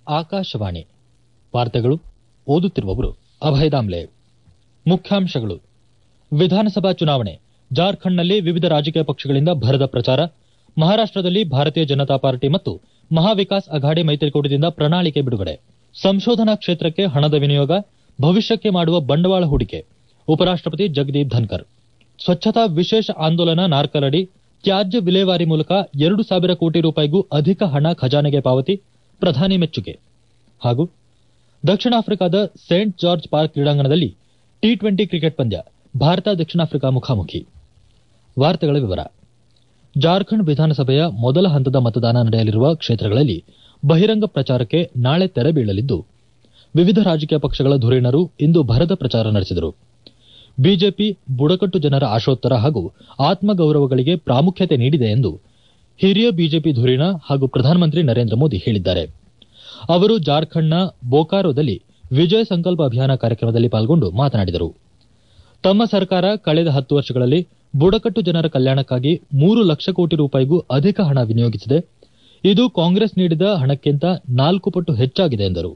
ಆಕಾಶವಾಣಿ ವಾರ್ತೆಗಳು ಓದುತ್ತಿರುವವರು ಅಭಯ ದಾಮ್ಲೆ ಮುಖ್ಯಾಂಶಗಳು ವಿಧಾನಸಭಾ ಚುನಾವಣೆ ಜಾರ್ಖಂಡ್ನಲ್ಲಿ ವಿವಿಧ ರಾಜಕೀಯ ಪಕ್ಷಗಳಿಂದ ಭರದ ಪ್ರಚಾರ ಮಹಾರಾಷ್ಟದಲ್ಲಿ ಭಾರತೀಯ ಜನತಾ ಪಾರ್ಟಿ ಮತ್ತು ಮಹಾವಿಕಾಸ್ ಅಘಾಡಿ ಮೈತ್ರಿಕೂಟದಿಂದ ಪ್ರಣಾಳಿಕೆ ಬಿಡುಗಡೆ ಸಂಶೋಧನಾ ಕ್ಷೇತ್ರಕ್ಕೆ ಹಣದ ವಿನಿಯೋಗ ಭವಿಷ್ಯಕ್ಕೆ ಮಾಡುವ ಬಂಡವಾಳ ಹೂಡಿಕೆ ಉಪರಾಷ್ಟಪತಿ ಜಗದೀಪ್ ಧನ್ಕರ್ ಸ್ವಚ್ಛತಾ ವಿಶೇಷ ಆಂದೋಲನ ನಾರ್ಕಲಡಿ ತ್ಯಾಜ್ಯ ವಿಲೇವಾರಿ ಮೂಲಕ ಎರಡು ಸಾವಿರ ಕೋಟಿ ರೂಪಾಯಿಗೂ ಅಧಿಕ ಹಣ ಖಜಾನೆಗೆ ಪಾವತಿ ಪ್ರಧಾನಿ ಮೆಚ್ಚುಗೆ ಹಾಗೂ ದಕ್ಷಿಣ ಆಫ್ರಿಕಾದ ಸೇಂಟ್ ಜಾರ್ಜ್ ಪಾರ್ಕ್ ಕ್ರೀಡಾಂಗಣದಲ್ಲಿ ಟಿ ಟ್ವೆಂಟಿ ಕ್ರಿಕೆಟ್ ಪಂದ್ಯ ಭಾರತ ದಕ್ಷಿಣ ಆಫ್ರಿಕಾ ಮುಖಾಮುಖಿ ವಾರ್ತೆಗಳ ವಿವರ ಜಾರ್ಖಂಡ್ ವಿಧಾನಸಭೆಯ ಮೊದಲ ಹಂತದ ಮತದಾನ ನಡೆಯಲಿರುವ ಕ್ಷೇತ್ರಗಳಲ್ಲಿ ಬಹಿರಂಗ ಪ್ರಚಾರಕ್ಕೆ ನಾಳೆ ತೆರೆ ಬೀಳಲಿದ್ದು ವಿವಿಧ ರಾಜಕೀಯ ಪಕ್ಷಗಳ ಧುರೀಣರು ಇಂದು ಭರದ ಪ್ರಚಾರ ನಡೆಸಿದರು ಬಿಜೆಪಿ ಬುಡಕಟ್ಟು ಜನರ ಆಶೋತ್ತರ ಹಾಗೂ ಆತ್ಮಗೌರವಗಳಿಗೆ ಪ್ರಾಮುಖ್ಯತೆ ನೀಡಿದೆ ಎಂದು ಹಿರಿಯ ಬಿಜೆಪಿ ಧುರೀಣ ಹಾಗೂ ಪ್ರಧಾನಮಂತ್ರಿ ನರೇಂದ್ರ ಮೋದಿ ಹೇಳಿದ್ದಾರೆ ಅವರು ಜಾರ್ಖಂಡ್ನ ಬೋಕಾರೋದಲ್ಲಿ ವಿಜಯ್ ಸಂಕಲ್ಪ ಅಭಿಯಾನ ಕಾರ್ಯಕ್ರಮದಲ್ಲಿ ಪಾಲ್ಗೊಂಡು ಮಾತನಾಡಿದರು ತಮ್ಮ ಸರ್ಕಾರ ಕಳೆದ ಹತ್ತು ವರ್ಷಗಳಲ್ಲಿ ಬುಡಕಟ್ಟು ಜನರ ಕಲ್ಯಾಣಕ್ಕಾಗಿ ಮೂರು ಲಕ್ಷ ಕೋಟಿ ರೂಪಾಯಿಗೂ ಅಧಿಕ ಹಣ ವಿನಿಯೋಗಿಸಿದೆ ಇದು ಕಾಂಗ್ರೆಸ್ ನೀಡಿದ ಹಣಕ್ಕಿಂತ ನಾಲ್ಕು ಪಟ್ಟು ಹೆಚ್ಚಾಗಿದೆ ಎಂದರು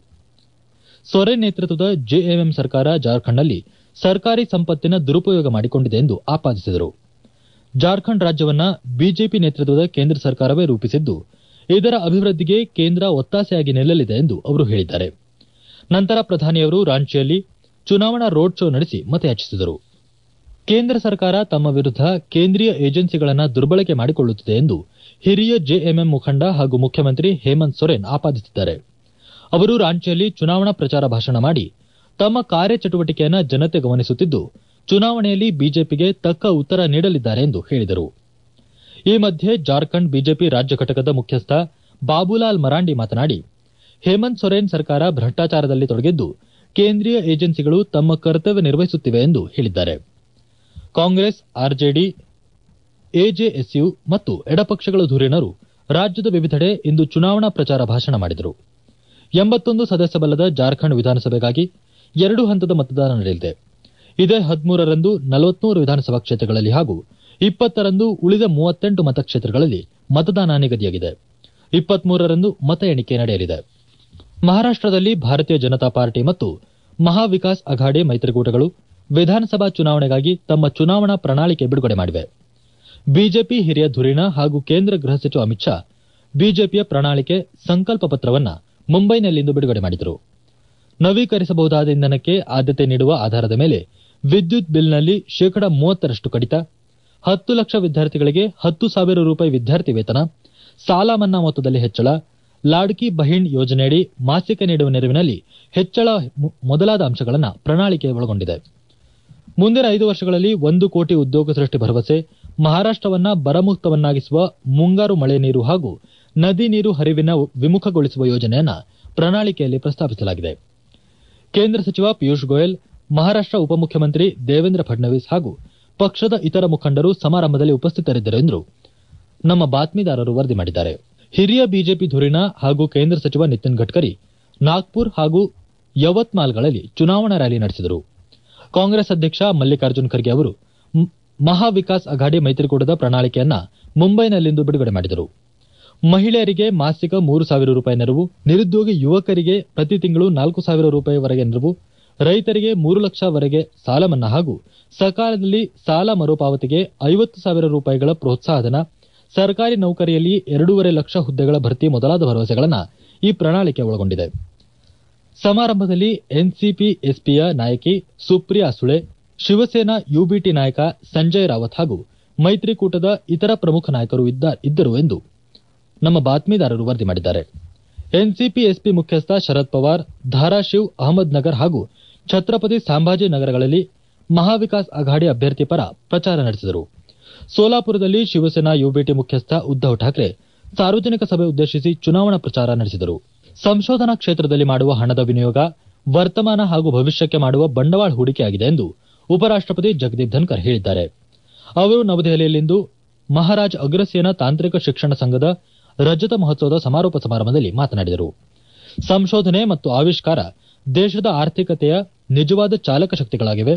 ಸೊರೇನ್ ನೇತೃತ್ವದ ಜೆಎಂಎಂ ಸರ್ಕಾರ ಜಾರ್ಖಂಡ್ನಲ್ಲಿ ಸರ್ಕಾರಿ ಸಂಪತ್ತಿನ ದುರುಪಯೋಗ ಮಾಡಿಕೊಂಡಿದೆ ಎಂದು ಆಪಾದಿಸಿದರು ಜಾರ್ಖಂಡ್ ರಾಜ್ಯವನ್ನ ಬಿಜೆಪಿ ನೇತೃತ್ವದ ಕೇಂದ್ರ ಸರ್ಕಾರವೇ ರೂಪಿಸಿದ್ದು ಇದರ ಅಭಿವೃದ್ಧಿಗೆ ಕೇಂದ್ರ ಒತ್ತಾಸೆಯಾಗಿ ನಿಲ್ಲಲಿದೆ ಎಂದು ಅವರು ಹೇಳಿದ್ದಾರೆ ನಂತರ ಪ್ರಧಾನಿಯವರು ರಾಂಚಿಯಲ್ಲಿ ಚುನಾವಣಾ ರೋಡ್ ಶೋ ನಡೆಸಿ ಮತಯಾಚಿಸಿದರು ಕೇಂದ್ರ ಸರ್ಕಾರ ತಮ್ಮ ವಿರುದ್ಧ ಕೇಂದ್ರೀಯ ಏಜೆನ್ಸಿಗಳನ್ನ ದುರ್ಬಳಕೆ ಮಾಡಿಕೊಳ್ಳುತ್ತಿದೆ ಎಂದು ಹಿರಿಯ ಜೆಎಂಎಂ ಮುಖಂಡ ಹಾಗೂ ಮುಖ್ಯಮಂತ್ರಿ ಹೇಮಂತ್ ಸೊರೇನ್ ಆಪಾದಿಸಿದ್ದಾರೆ ಅವರು ರಾಂಚಿಯಲ್ಲಿ ಚುನಾವಣಾ ಪ್ರಚಾರ ಭಾಷಣ ಮಾಡಿ ತಮ್ಮ ಕಾರ್ಯಚಟುವಟಿಕೆಯನ್ನ ಜನತೆ ಗಮನಿಸುತ್ತಿದ್ದು ಚುನಾವಣೆಯಲ್ಲಿ ಬಿಜೆಪಿಗೆ ತಕ್ಕ ಉತ್ತರ ನೀಡಲಿದ್ದಾರೆ ಎಂದು ಹೇಳಿದರು ಈ ಮಧ್ಯೆ ಜಾರ್ಖಂಡ್ ಬಿಜೆಪಿ ರಾಜ್ಯ ಘಟಕದ ಮುಖ್ಯಸ್ಥ ಬಾಬುಲಾಲ್ ಮರಾಂಡಿ ಮಾತನಾಡಿ ಹೇಮಂತ್ ಸೊರೇನ್ ಸರ್ಕಾರ ಭ್ರಷ್ಟಾಚಾರದಲ್ಲಿ ತೊಡಗಿದ್ದು ಕೇಂದ್ರೀಯ ಏಜೆನ್ಸಿಗಳು ತಮ್ಮ ಕರ್ತವ್ಯ ನಿರ್ವಹಿಸುತ್ತಿವೆ ಎಂದು ಹೇಳಿದ್ದಾರೆ ಕಾಂಗ್ರೆಸ್ ಆರ್ಜೆಡಿ ಎಜೆಎಸ್ಯು ಮತ್ತು ಎಡಪಕ್ಷಗಳ ಧುರೀಣರು ರಾಜ್ಯದ ವಿವಿಧೆಡೆ ಇಂದು ಚುನಾವಣಾ ಪ್ರಚಾರ ಭಾಷಣ ಮಾಡಿದರು ಎಂಬತ್ತೊಂದು ಸದಸ್ಯ ಬಲ್ಲದ ಜಾರ್ಖಂಡ್ ವಿಧಾನಸಭೆಗಾಗಿ ಎರಡು ಹಂತದ ಮತದಾನ ನಡೆಯಲಿದೆ ಇದೇ ಹದಿಮೂರರಂದು ನಲವತ್ಮೂರು ವಿಧಾನಸಭಾ ಕ್ಷೇತ್ರಗಳಲ್ಲಿ ಹಾಗೂ ಇಪ್ಪತ್ತರಂದು ಉಳಿದ ಮೂವತ್ತೆಂಟು ಮತಕ್ಷೇತ್ರಗಳಲ್ಲಿ ಮತದಾನ ನಿಗದಿಯಾಗಿದೆ ಇಪ್ಪತ್ಮೂರರಂದು ಮತ ಎಣಿಕೆ ನಡೆಯಲಿದೆ ಮಹಾರಾಷ್ಟದಲ್ಲಿ ಭಾರತೀಯ ಜನತಾ ಪಾರ್ಟಿ ಮತ್ತು ಮಹಾವಿಕಾಸ್ ಅಘಾಡಿ ಮೈತ್ರಿಕೂಟಗಳು ವಿಧಾನಸಭಾ ಚುನಾವಣೆಗಾಗಿ ತಮ್ಮ ಚುನಾವಣಾ ಪ್ರಣಾಳಿಕೆ ಬಿಡುಗಡೆ ಮಾಡಿವೆ ಬಿಜೆಪಿ ಹಿರಿಯ ಧುರೀಣ ಹಾಗೂ ಕೇಂದ್ರ ಗೃಹ ಸಚಿವ ಅಮಿತ್ ಶಾ ಬಿಜೆಪಿಯ ಪ್ರಣಾಳಿಕೆ ಸಂಕಲ್ಪ ಪತ್ರವನ್ನ ಮುಂಬೈನಲ್ಲಿಂದು ಬಿಡುಗಡೆ ಮಾಡಿದರು ನವೀಕರಿಸಬಹುದಾದ ಇಂಧನಕ್ಕೆ ಆದ್ಯತೆ ನೀಡುವ ಆಧಾರದ ಮೇಲೆ ವಿದ್ಯುತ್ ಬಿಲ್ನಲ್ಲಿ ಶೇಕಡ ಮೂವತ್ತರಷ್ಟು ಕಡಿತ ಹತ್ತು ಲಕ್ಷ ವಿದ್ಯಾರ್ಥಿಗಳಿಗೆ ಹತ್ತು ಸಾವಿರ ರೂಪಾಯಿ ವಿದ್ಯಾರ್ಥಿ ವೇತನ ಸಾಲ ಮನ್ನಾ ಮೊತ್ತದಲ್ಲಿ ಹೆಚ್ಚಳ ಲಾಡ್ಕಿ ಬಹಿಣ್ ಯೋಜನೆಯಡಿ ಮಾಸಿಕ ನೀಡುವ ನೆರವಿನಲ್ಲಿ ಹೆಚ್ಚಳ ಮೊದಲಾದ ಅಂಶಗಳನ್ನು ಪ್ರಣಾಳಿಕೆ ಒಳಗೊಂಡಿದೆ ಮುಂದಿನ ಐದು ವರ್ಷಗಳಲ್ಲಿ ಒಂದು ಕೋಟಿ ಉದ್ಯೋಗ ಸೃಷ್ಟಿ ಭರವಸೆ ಮಹಾರಾಷ್ಟವನ್ನ ಬರಮುಕ್ತವನ್ನಾಗಿಸುವ ಮುಂಗಾರು ಮಳೆ ನೀರು ಹಾಗೂ ನದಿ ನೀರು ಹರಿವಿನ ವಿಮುಖಗೊಳಿಸುವ ಯೋಜನೆಯನ್ನ ಪ್ರಣಾಳಿಕೆಯಲ್ಲಿ ಪ್ರಸ್ತಾಪಿಸಲಾಗಿದೆ ಕೇಂದ್ರ ಸಚಿವ ಪಿಯೂಷ್ ಗೋಯಲ್ ಮಹಾರಾಷ್ಟ ಉಪಮುಖ್ಯಮಂತ್ರಿ ದೇವೇಂದ್ರ ಫಡ್ನವೀಸ್ ಹಾಗೂ ಪಕ್ಷದ ಇತರ ಮುಖಂಡರು ಸಮಾರಂಭದಲ್ಲಿ ಉಪಸ್ಥಿತರಿದ್ದರು ಎಂದು ನಮ್ಮ ಬಾತ್ಮೀದಾರರು ವರದಿ ಮಾಡಿದ್ದಾರೆ ಹಿರಿಯ ಬಿಜೆಪಿ ಧುರೀಣ ಹಾಗೂ ಕೇಂದ್ರ ಸಚಿವ ನಿತಿನ್ ಗಡ್ಕರಿ ನಾಗ್ಪುರ್ ಹಾಗೂ ಯವತ್ಮಾಲ್ಗಳಲ್ಲಿ ಚುನಾವಣಾ ರ್ಯಾಲಿ ನಡೆಸಿದರು ಕಾಂಗ್ರೆಸ್ ಅಧ್ಯಕ್ಷ ಮಲ್ಲಿಕಾರ್ಜುನ್ ಖರ್ಗೆ ಅವರು ಮಹಾವಿಕಾಸ್ ಅಘಾಡಿ ಮೈತ್ರಿಕೂಟದ ಪ್ರಣಾಳಿಕೆಯನ್ನ ಮುಂಬೈನಲ್ಲಿಂದು ಬಿಡುಗಡೆ ಮಾಡಿದರು ಮಹಿಳೆಯರಿಗೆ ಮಾಸಿಕ ಮೂರು ಸಾವಿರ ರೂಪಾಯಿ ನೆರವು ನಿರುದ್ಯೋಗಿ ಯುವಕರಿಗೆ ಪ್ರತಿ ತಿಂಗಳು ನಾಲ್ಕು ಸಾವಿರ ರೂಪಾಯಿವರೆಗೆ ನೆರವು ರೈತರಿಗೆ ಮೂರು ಲಕ್ಷವರೆಗೆ ಸಾಲ ಮನ್ನಾ ಹಾಗೂ ಸಕಾಲದಲ್ಲಿ ಸಾಲ ಮರುಪಾವತಿಗೆ ಐವತ್ತು ಸಾವಿರ ರೂಪಾಯಿಗಳ ಪ್ರೋತ್ಸಾಹಧನ ಸರ್ಕಾರಿ ನೌಕರಿಯಲ್ಲಿ ಎರಡೂವರೆ ಲಕ್ಷ ಹುದ್ದೆಗಳ ಭರ್ತಿ ಮೊದಲಾದ ಭರವಸೆಗಳನ್ನು ಈ ಪ್ರಣಾಳಿಕೆ ಒಳಗೊಂಡಿದೆ ಸಮಾರಂಭದಲ್ಲಿ ಎನ್ಸಿಪಿ ಎಸ್ಪಿಯ ನಾಯಕಿ ಸುಪ್ರಿಯಾ ಸುಳೆ ಶಿವಸೇನಾ ಯುಬಿಟಿ ನಾಯಕ ಸಂಜಯ್ ರಾವತ್ ಹಾಗೂ ಮೈತ್ರಿಕೂಟದ ಇತರ ಪ್ರಮುಖ ನಾಯಕರು ಇದ್ದರು ಎಂದು ನಮ್ಮ ಬಾತ್ಮೀದಾರರು ವರದಿ ಮಾಡಿದ್ದಾರೆ ಎನ್ಸಿಪಿ ಎಸ್ಪಿ ಮುಖ್ಯಸ್ಥ ಶರದ್ ಪವಾರ್ ಧಾರಾಶಿವ್ ಅಹಮದ್ ನಗರ್ ಹಾಗೂ ಛತ್ರಪತಿ ಸಂಭಾಜಿ ನಗರಗಳಲ್ಲಿ ಮಹಾವಿಕಾಸ್ ಅಘಾಡಿ ಅಭ್ಯರ್ಥಿ ಪರ ಪ್ರಚಾರ ನಡೆಸಿದರು ಸೋಲಾಪುರದಲ್ಲಿ ಶಿವಸೇನಾ ಯುಬಿಟಿ ಮುಖ್ಯಸ್ಥ ಉದ್ದವ್ ಠಾಕ್ರೆ ಸಾರ್ವಜನಿಕ ಸಭೆ ಉದ್ದೇಶಿಸಿ ಚುನಾವಣಾ ಪ್ರಚಾರ ನಡೆಸಿದರು ಸಂಶೋಧನಾ ಕ್ಷೇತ್ರದಲ್ಲಿ ಮಾಡುವ ಹಣದ ವಿನಿಯೋಗ ವರ್ತಮಾನ ಹಾಗೂ ಭವಿಷ್ಯಕ್ಕೆ ಮಾಡುವ ಬಂಡವಾಳ ಹೂಡಿಕೆಯಾಗಿದೆ ಎಂದು ಉಪರಾಷ್ಟಪತಿ ಜಗದೀಪ್ ಧನ್ಕರ್ ಹೇಳಿದ್ದಾರೆ ಅವರು ನವದೆಹಲಿಯಲ್ಲಿಂದು ಮಹಾರಾಜ್ ಅಗ್ರಸೇನಾ ತಾಂತ್ರಿಕ ಶಿಕ್ಷಣ ಸಂಘದ ರಜತ ಮಹೋತ್ಸವದ ಸಮಾರೋಪ ಸಮಾರಂಭದಲ್ಲಿ ಮಾತನಾಡಿದರು ಸಂಶೋಧನೆ ಮತ್ತು ಆವಿಷ್ಕಾರ ದೇಶದ ಆರ್ಥಿಕತೆಯ ನಿಜವಾದ ಚಾಲಕ ಶಕ್ತಿಗಳಾಗಿವೆ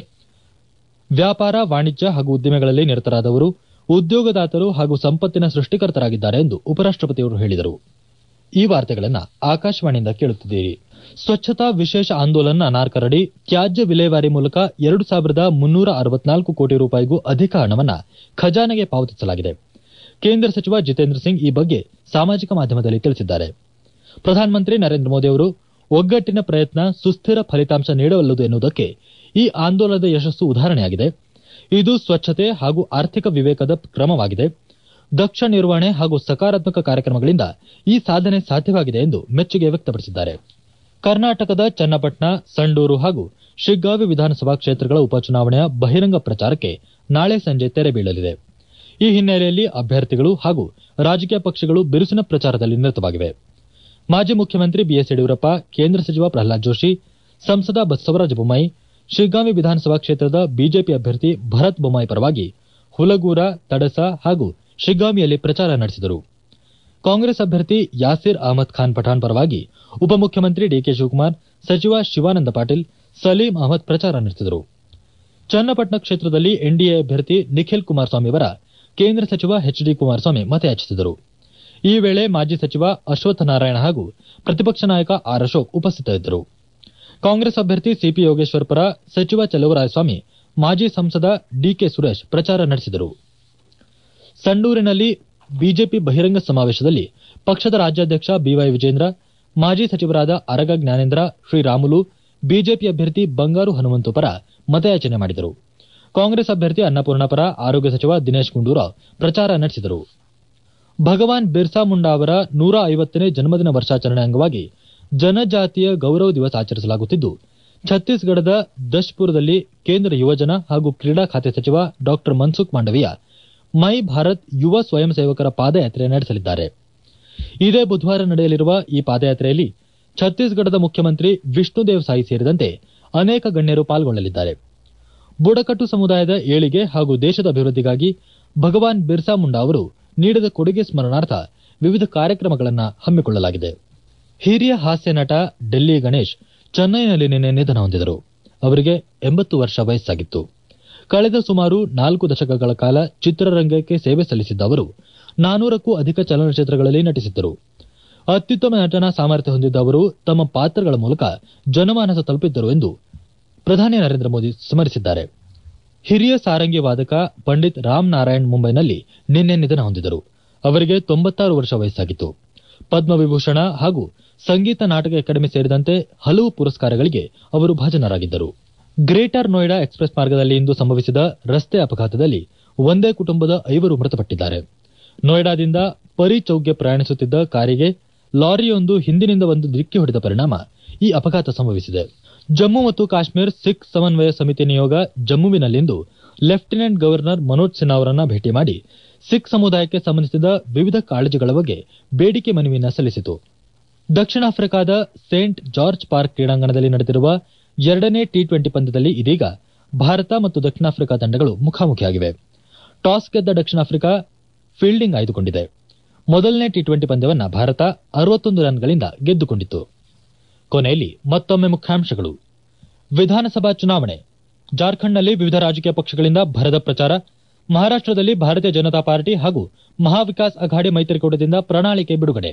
ವ್ಯಾಪಾರ ವಾಣಿಜ್ಯ ಹಾಗೂ ಉದ್ದಿಮೆಗಳಲ್ಲಿ ನಿರತರಾದವರು ಉದ್ಯೋಗದಾತರು ಹಾಗೂ ಸಂಪತ್ತಿನ ಸೃಷ್ಟಿಕರ್ತರಾಗಿದ್ದಾರೆ ಎಂದು ಉಪರಾಷ್ಟಪತಿಯವರು ಹೇಳಿದರು ಈ ವಾರ್ತೆಗಳನ್ನ ಆಕಾಶವಾಣಿಯಿಂದ ಕೇಳುತ್ತಿದ್ದೀರಿ ಸ್ವಚ್ಛತಾ ವಿಶೇಷ ಆಂದೋಲನ ನಾರ್ಕರಡಿ ತ್ಯಾಜ್ಯ ವಿಲೇವಾರಿ ಮೂಲಕ ಎರಡು ಸಾವಿರದ ಮುನ್ನೂರ ಅರವತ್ನಾಲ್ಕು ಕೋಟಿ ರೂಪಾಯಿಗೂ ಅಧಿಕ ಹಣವನ್ನ ಖಜಾನೆಗೆ ಪಾವತಿಸಲಾಗಿದೆ ಕೇಂದ್ರ ಸಚಿವ ಜಿತೇಂದ್ರ ಸಿಂಗ್ ಈ ಬಗ್ಗೆ ಸಾಮಾಜಿಕ ಮಾಧ್ಯಮದಲ್ಲಿ ತಿಳಿಸಿದ್ದಾರೆ ಪ್ರಧಾನಮಂತ್ರಿ ನರೇಂದ್ರ ಮೋದಿ ಅವರು ಒಗ್ಗಟ್ಟಿನ ಪ್ರಯತ್ನ ಸುಸ್ಥಿರ ಫಲಿತಾಂಶ ನೀಡಬಲ್ಲದು ಎನ್ನುವುದಕ್ಕೆ ಈ ಆಂದೋಲನದ ಯಶಸ್ಸು ಉದಾಹರಣೆಯಾಗಿದೆ ಇದು ಸ್ವಚ್ಛತೆ ಹಾಗೂ ಆರ್ಥಿಕ ವಿವೇಕದ ಕ್ರಮವಾಗಿದೆ ದಕ್ಷ ನಿರ್ವಹಣೆ ಹಾಗೂ ಸಕಾರಾತ್ಮಕ ಕಾರ್ಯಕ್ರಮಗಳಿಂದ ಈ ಸಾಧನೆ ಸಾಧ್ಯವಾಗಿದೆ ಎಂದು ಮೆಚ್ಚುಗೆ ವ್ಯಕ್ತಪಡಿಸಿದ್ದಾರೆ ಕರ್ನಾಟಕದ ಚನ್ನಪಟ್ಟಣ ಸಂಡೂರು ಹಾಗೂ ಶಿಗ್ಗಾವಿ ವಿಧಾನಸಭಾ ಕ್ಷೇತ್ರಗಳ ಉಪಚುನಾವಣೆಯ ಬಹಿರಂಗ ಪ್ರಚಾರಕ್ಕೆ ನಾಳೆ ಸಂಜೆ ತೆರೆ ಬೀಳಲಿದೆ ಈ ಹಿನ್ನೆಲೆಯಲ್ಲಿ ಅಭ್ಯರ್ಥಿಗಳು ಹಾಗೂ ರಾಜಕೀಯ ಪಕ್ಷಗಳು ಬಿರುಸಿನ ಪ್ರಚಾರದಲ್ಲಿ ನಿರತವಾಗಿವೆ ಮಾಜಿ ಮುಖ್ಯಮಂತ್ರಿ ಬಿಎಸ್ ಯಡಿಯೂರಪ್ಪ ಕೇಂದ್ರ ಸಚಿವ ಪ್ರಹ್ಲಾದ್ ಜೋಶಿ ಸಂಸದ ಬಸವರಾಜ ಬೊಮ್ಮಾಯಿ ಶಿಗ್ಗಾಂವಿ ವಿಧಾನಸಭಾ ಕ್ಷೇತ್ರದ ಬಿಜೆಪಿ ಅಭ್ಯರ್ಥಿ ಭರತ್ ಬೊಮ್ಮಾಯಿ ಪರವಾಗಿ ಹುಲಗೂರ ತಡಸ ಹಾಗೂ ಶಿಗ್ಗಾಂವಿಯಲ್ಲಿ ಪ್ರಚಾರ ನಡೆಸಿದರು ಕಾಂಗ್ರೆಸ್ ಅಭ್ಯರ್ಥಿ ಯಾಸಿರ್ ಅಹಮದ್ ಖಾನ್ ಪಠಾಣ್ ಪರವಾಗಿ ಉಪಮುಖ್ಯಮಂತ್ರಿ ಡಿಕೆ ಶಿವಕುಮಾರ್ ಸಚಿವ ಶಿವಾನಂದ ಪಾಟೀಲ್ ಸಲೀಂ ಅಹಮದ್ ಪ್ರಚಾರ ನಡೆಸಿದರು ಚನ್ನಪಟ್ಟಣ ಕ್ಷೇತ್ರದಲ್ಲಿ ಎನ್ಡಿಎ ಅಭ್ಯರ್ಥಿ ನಿಖಿಲ್ ಕುಮಾರಸ್ವಾಮಿ ಅವರ ಕೇಂದ್ರ ಸಚಿವ ಎಚ್ ಡಿ ಕುಮಾರಸ್ವಾಮಿ ಮತಯಾಚಿಸಿದರು ಈ ವೇಳೆ ಮಾಜಿ ಸಚಿವ ಅಶ್ವತ್ಥ ನಾರಾಯಣ ಹಾಗೂ ಪ್ರತಿಪಕ್ಷ ನಾಯಕ ಆರ್ ಅಶೋಕ್ ಉಪಸ್ಥಿತರಿದ್ದರು ಕಾಂಗ್ರೆಸ್ ಅಭ್ಯರ್ಥಿ ಸಿಪಿ ಯೋಗೇಶ್ವರ್ ಪರ ಸಚಿವ ಚಲುವರಾಯಸ್ವಾಮಿ ಮಾಜಿ ಸಂಸದ ಡಿಕೆ ಸುರೇಶ್ ಪ್ರಚಾರ ನಡೆಸಿದರು ಸಂಡೂರಿನಲ್ಲಿ ಬಿಜೆಪಿ ಬಹಿರಂಗ ಸಮಾವೇಶದಲ್ಲಿ ಪಕ್ಷದ ರಾಜ್ಯಾಧ್ಯಕ್ಷ ಬಿವೈ ವಿಜೇಂದ್ರ ಮಾಜಿ ಸಚಿವರಾದ ಅರಗ ಜ್ಞಾನೇಂದ್ರ ಶ್ರೀರಾಮುಲು ಬಿಜೆಪಿ ಅಭ್ಯರ್ಥಿ ಬಂಗಾರು ಹನುಮಂತು ಪರ ಮತಯಾಚನೆ ಮಾಡಿದರು ಕಾಂಗ್ರೆಸ್ ಅಭ್ಯರ್ಥಿ ಅನ್ನಪೂರ್ಣ ಪರ ಆರೋಗ್ಯ ಸಚಿವ ದಿನೇಶ್ ಗುಂಡೂರಾವ್ ಪ್ರಚಾರ ನಡೆಸಿದರು ಭಗವಾನ್ ಬಿರ್ಸಾ ಮುಂಡಾ ಅವರ ನೂರ ಐವತ್ತನೇ ಜನ್ಮದಿನ ವರ್ಷಾಚರಣೆ ಅಂಗವಾಗಿ ಜನಜಾತಿಯ ಗೌರವ ದಿವಸ ಆಚರಿಸಲಾಗುತ್ತಿದ್ದು ಛತ್ತೀಸ್ಗಢದ ದಶ್ಪುರದಲ್ಲಿ ಕೇಂದ್ರ ಯುವಜನ ಹಾಗೂ ಕ್ರೀಡಾ ಖಾತೆ ಸಚಿವ ಡಾ ಮನ್ಸುಖ್ ಮಾಂಡವೀಯ ಮೈ ಭಾರತ್ ಯುವ ಸ್ವಯಂ ಸೇವಕರ ಪಾದಯಾತ್ರೆ ನಡೆಸಲಿದ್ದಾರೆ ಇದೇ ಬುಧವಾರ ನಡೆಯಲಿರುವ ಈ ಪಾದಯಾತ್ರೆಯಲ್ಲಿ ಛತ್ತೀಸ್ಗಢದ ಮುಖ್ಯಮಂತ್ರಿ ವಿಷ್ಣುದೇವ್ ಸಾಯಿ ಸೇರಿದಂತೆ ಅನೇಕ ಗಣ್ಯರು ಪಾಲ್ಗೊಳ್ಳಲಿದ್ದಾರೆ ಬುಡಕಟ್ಟು ಸಮುದಾಯದ ಏಳಿಗೆ ಹಾಗೂ ದೇಶದ ಅಭಿವೃದ್ಧಿಗಾಗಿ ಭಗವಾನ್ ಬಿರ್ಸಾ ಮುಂಡಾ ಅವರು ನೀಡಿದ ಕೊಡುಗೆ ಸ್ಮರಣಾರ್ಥ ವಿವಿಧ ಕಾರ್ಯಕ್ರಮಗಳನ್ನು ಹಮ್ಮಿಕೊಳ್ಳಲಾಗಿದೆ ಹಿರಿಯ ಹಾಸ್ಯ ನಟ ಡೆಲ್ಲಿ ಗಣೇಶ್ ಚೆನ್ನೈನಲ್ಲಿ ನಿನ್ನೆ ನಿಧನ ಹೊಂದಿದರು ಅವರಿಗೆ ಎಂಬತ್ತು ವರ್ಷ ವಯಸ್ಸಾಗಿತ್ತು ಕಳೆದ ಸುಮಾರು ನಾಲ್ಕು ದಶಕಗಳ ಕಾಲ ಚಿತ್ರರಂಗಕ್ಕೆ ಸೇವೆ ಸಲ್ಲಿಸಿದ್ದ ಅವರು ನಾನೂರಕ್ಕೂ ಅಧಿಕ ಚಲನಚಿತ್ರಗಳಲ್ಲಿ ನಟಿಸಿದ್ದರು ಅತ್ಯುತ್ತಮ ನಟನಾ ಸಾಮರ್ಥ್ಯ ಹೊಂದಿದ್ದ ಅವರು ತಮ್ಮ ಪಾತ್ರಗಳ ಮೂಲಕ ಜನಮಾನಸ ತಲುಪಿದ್ದರು ಎಂದು ಪ್ರಧಾನಿ ನರೇಂದ್ರ ಮೋದಿ ಸ್ಮರಿಸಿದ್ದಾರೆ ಹಿರಿಯ ಸಾರಂಗಿ ವಾದಕ ಪಂಡಿತ್ ರಾಮ್ ನಾರಾಯಣ್ ಮುಂಬೈನಲ್ಲಿ ನಿನ್ನೆ ನಿಧನ ಹೊಂದಿದರು ಅವರಿಗೆ ತೊಂಬತ್ತಾರು ವರ್ಷ ವಯಸ್ಸಾಗಿತ್ತು ಪದ್ಮವಿಭೂಷಣ ಹಾಗೂ ಸಂಗೀತ ನಾಟಕ ಅಕಾಡೆಮಿ ಸೇರಿದಂತೆ ಹಲವು ಪುರಸ್ಕಾರಗಳಿಗೆ ಅವರು ಭಾಜನರಾಗಿದ್ದರು ಗ್ರೇಟರ್ ನೋಯ್ಡಾ ಎಕ್ಸ್ಪ್ರೆಸ್ ಮಾರ್ಗದಲ್ಲಿ ಇಂದು ಸಂಭವಿಸಿದ ರಸ್ತೆ ಅಪಘಾತದಲ್ಲಿ ಒಂದೇ ಕುಟುಂಬದ ಐವರು ಮೃತಪಟ್ಟಿದ್ದಾರೆ ನೋಯ್ಡಾದಿಂದ ಪರಿ ಚೌಕ್ಗೆ ಪ್ರಯಾಣಿಸುತ್ತಿದ್ದ ಕಾರಿಗೆ ಲಾರಿಯೊಂದು ಹಿಂದಿನಿಂದ ಒಂದು ಡಿಕ್ಕಿ ಹೊಡೆದ ಪರಿಣಾಮ ಈ ಅಪಘಾತ ಸಂಭವಿಸಿದೆ ಜಮ್ಮು ಮತ್ತು ಕಾಶ್ಮೀರ ಸಿಖ್ ಸಮನ್ವಯ ಸಮಿತಿ ನಿಯೋಗ ಜಮ್ಮುವಿನಲ್ಲಿಂದು ಲೆಫ್ಟಿನೆಂಟ್ ಗವರ್ನರ್ ಮನೋಜ್ ಸಿನ್ಹಾ ಅವರನ್ನ ಭೇಟಿ ಮಾಡಿ ಸಿಖ್ ಸಮುದಾಯಕ್ಕೆ ಸಂಬಂಧಿಸಿದ ವಿವಿಧ ಕಾಳಜಿಗಳ ಬಗ್ಗೆ ಬೇಡಿಕೆ ಮನವಿಯನ್ನು ಸಲ್ಲಿಸಿತು ದಕ್ಷಿಣ ಆಫ್ರಿಕಾದ ಸೇಂಟ್ ಜಾರ್ಜ್ ಪಾರ್ಕ್ ಕ್ರೀಡಾಂಗಣದಲ್ಲಿ ನಡೆದಿರುವ ಎರಡನೇ ಟಿ ಟ್ವೆಂಟಿ ಪಂದ್ಯದಲ್ಲಿ ಇದೀಗ ಭಾರತ ಮತ್ತು ದಕ್ಷಿಣ ಆಫ್ರಿಕಾ ತಂಡಗಳು ಮುಖಾಮುಖಿಯಾಗಿವೆ ಟಾಸ್ ಗೆದ್ದ ದಕ್ಷಿಣ ಆಫ್ರಿಕಾ ಫೀಲ್ಡಿಂಗ್ ಆಯ್ದುಕೊಂಡಿದೆ ಮೊದಲನೇ ಟಿ ಟ್ವೆಂಟಿ ಪಂದ್ಯವನ್ನ ಭಾರತ ಅರವತ್ತೊಂದು ರನ್ಗಳಿಂದ ಗೆದ್ದುಕೊಂಡಿತು ಕೊನೆಯಲ್ಲಿ ಮತ್ತೊಮ್ಮೆ ಮುಖ್ಯಾಂಶಗಳು ವಿಧಾನಸಭಾ ಚುನಾವಣೆ ಜಾರ್ಖಂಡ್ನಲ್ಲಿ ವಿವಿಧ ರಾಜಕೀಯ ಪಕ್ಷಗಳಿಂದ ಭರದ ಪ್ರಚಾರ ಮಹಾರಾಷ್ಟದಲ್ಲಿ ಭಾರತೀಯ ಜನತಾ ಪಾರ್ಟಿ ಹಾಗೂ ಮಹಾವಿಕಾಸ್ ಅಘಾಡಿ ಮೈತ್ರಿಕೂಟದಿಂದ ಪ್ರಣಾಳಿಕೆ ಬಿಡುಗಡೆ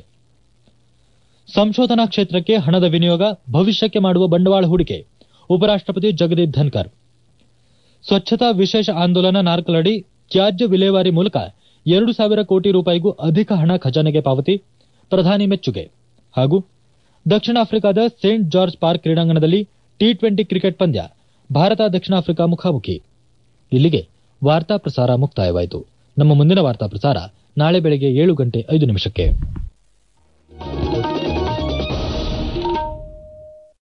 ಸಂಶೋಧನಾ ಕ್ಷೇತ್ರಕ್ಕೆ ಹಣದ ವಿನಿಯೋಗ ಭವಿಷ್ಯಕ್ಕೆ ಮಾಡುವ ಬಂಡವಾಳ ಹೂಡಿಕೆ ಉಪರಾಷ್ಟಪತಿ ಜಗದೀಪ್ ಧನ್ಕರ್ ಸ್ವಚ್ಛತಾ ವಿಶೇಷ ಆಂದೋಲನ ನಾರ್ಕಲಡಿ ತ್ಯಾಜ್ಯ ವಿಲೇವಾರಿ ಮೂಲಕ ಎರಡು ಸಾವಿರ ಕೋಟಿ ರೂಪಾಯಿಗೂ ಅಧಿಕ ಹಣ ಖಜಾನೆಗೆ ಪಾವತಿ ಪ್ರಧಾನಿ ಮೆಚ್ಚುಗೆ ಹಾಗೂ ದಕ್ಷಿಣ ಆಫ್ರಿಕಾದ ಸೇಂಟ್ ಜಾರ್ಜ್ ಪಾರ್ಕ್ ಕ್ರೀಡಾಂಗಣದಲ್ಲಿ ಟಿ ಟ್ವೆಂಟಿ ಕ್ರಿಕೆಟ್ ಪಂದ್ಯ ಭಾರತ ದಕ್ಷಿಣ ಆಫ್ರಿಕಾ ಮುಖಾಮುಖಿ ಇಲ್ಲಿಗೆ ವಾರ್ತಾ ಪ್ರಸಾರ ಮುಕ್ತಾಯವಾಯಿತು ನಮ್ಮ ಮುಂದಿನ ವಾರ್ತಾ ಪ್ರಸಾರ ನಾಳೆ ಬೆಳಗ್ಗೆ ಏಳು ಗಂಟೆ ಐದು ನಿಮಿಷಕ್ಕೆ